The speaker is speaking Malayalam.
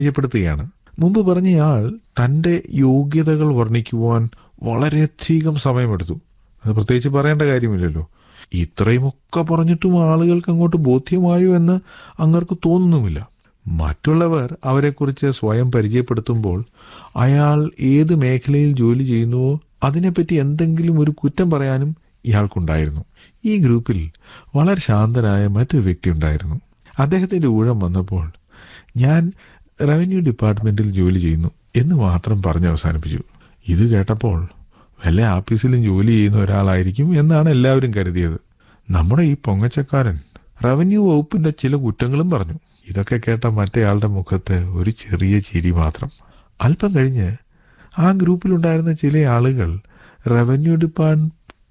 പരിചയപ്പെടുത്തുകയാണ് മുമ്പ് പറഞ്ഞയാൾ തന്റെ യോഗ്യതകൾ വർണ്ണിക്കുവാൻ വളരെയധികം സമയമെടുത്തു അത് പ്രത്യേകിച്ച് പറയേണ്ട കാര്യമില്ലല്ലോ ഇത്രയുമൊക്കെ പറഞ്ഞിട്ടും ആളുകൾക്ക് അങ്ങോട്ട് ബോധ്യമായോ എന്ന് അങ്ങർക്ക് തോന്നുന്നുമില്ല മറ്റുള്ളവർ അവരെക്കുറിച്ച് സ്വയം പരിചയപ്പെടുത്തുമ്പോൾ അയാൾ ഏത് മേഖലയിൽ ജോലി ചെയ്യുന്നുവോ അതിനെപ്പറ്റി എന്തെങ്കിലും ഒരു കുറ്റം പറയാനും ഇയാൾക്കുണ്ടായിരുന്നു ഈ ഗ്രൂപ്പിൽ വളരെ ശാന്തനായ മറ്റൊരു വ്യക്തി ഉണ്ടായിരുന്നു അദ്ദേഹത്തിന്റെ ഊഴം വന്നപ്പോൾ ഞാൻ റവന്യൂ ഡിപ്പാർട്ട്മെന്റിൽ ജോലി ചെയ്യുന്നു എന്ന് മാത്രം പറഞ്ഞ് അവസാനിപ്പിച്ചു ഇത് കേട്ടപ്പോൾ വല്ല ആഫീസിലും ജോലി ചെയ്യുന്ന ഒരാളായിരിക്കും എന്നാണ് എല്ലാവരും കരുതിയത് നമ്മുടെ ഈ പൊങ്ങച്ചക്കാരൻ റവന്യൂ വകുപ്പിന്റെ ചില കുറ്റങ്ങളും പറഞ്ഞു ഇതൊക്കെ കേട്ട മറ്റേയാളുടെ മുഖത്ത് ഒരു ചെറിയ ചിരി മാത്രം അല്പം കഴിഞ്ഞ് ആ ഗ്രൂപ്പിലുണ്ടായിരുന്ന ചില ആളുകൾ റവന്യൂ ഡിപ്പാർട്ട്മെന്റ്